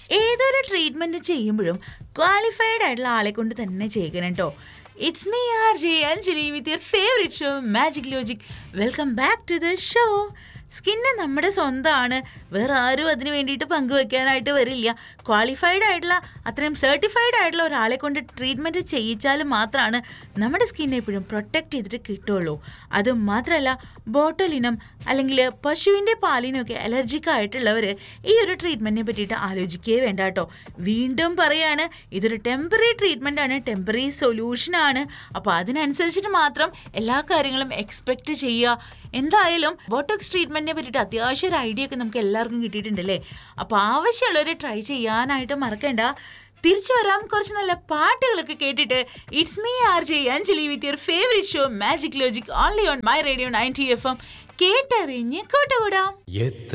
ഏതൊരു ട്രീറ്റ്മെന്റ് ചെയ്യുമ്പോഴും ക്വാളിഫൈഡ് ആയിട്ടുള്ള ആളെ കൊണ്ട് തന്നെ ചെയ്യണം കേട്ടോ it's me R J Anjali with your favourite show magic logic welcome back to the show skin നമ്മുടെ സ്വന്തമാണ് വേറെ ആരും അതിന് വേണ്ടിയിട്ട് പങ്കുവെക്കാനായിട്ട് വരില്ല ക്വാളിഫൈഡ് ആയിട്ടുള്ള അത്രയും സർട്ടിഫൈഡ് ആയിട്ടുള്ള ഒരാളെ കൊണ്ട് ട്രീറ്റ്മെൻറ്റ് ചെയ്യിച്ചാൽ മാത്രമാണ് നമ്മുടെ സ്കിൻ എപ്പോഴും പ്രൊട്ടക്റ്റ് ചെയ്തിട്ട് കിട്ടുള്ളൂ അതും മാത്രമല്ല ബോട്ടലിനും അല്ലെങ്കിൽ പശുവിൻ്റെ പാലിനൊക്കെ അലർജിക് ആയിട്ടുള്ളവർ ഈ ഒരു ട്രീറ്റ്മെൻറ്റിനെ പറ്റിയിട്ട് ആലോചിക്കുകയേ വേണ്ട കേട്ടോ വീണ്ടും പറയാണ് ഇതൊരു ടെമ്പററി ട്രീറ്റ്മെൻ്റ് ആണ് ടെമ്പററി സൊല്യൂഷനാണ് അപ്പോൾ അതിനനുസരിച്ചിട്ട് മാത്രം എല്ലാ കാര്യങ്ങളും എക്സ്പെക്റ്റ് ചെയ്യുക എന്തായാലും ബോട്ടോക്സ് ട്രീറ്റ്മെന്റിനെ പറ്റിയിട്ട് അത്യാവശ്യം ഒരു ഐഡിയ ഒക്കെ നമുക്ക് എല്ലാവർക്കും കിട്ടിയിട്ടുണ്ടല്ലേ അപ്പോൾ ആവശ്യമുള്ളവർ ട്രൈ ചെയ്യാനായിട്ട് മറക്കണ്ട തിരിച്ചു വരാം കുറച്ച് നല്ല പാട്ടുകളൊക്കെ കേട്ടിട്ട് it's me R J Anjali with your favourite show magic logic only on my radio ninety F M കേട്ടറിഞ്ഞ് കൂട്ടുകൂടാം എത്ര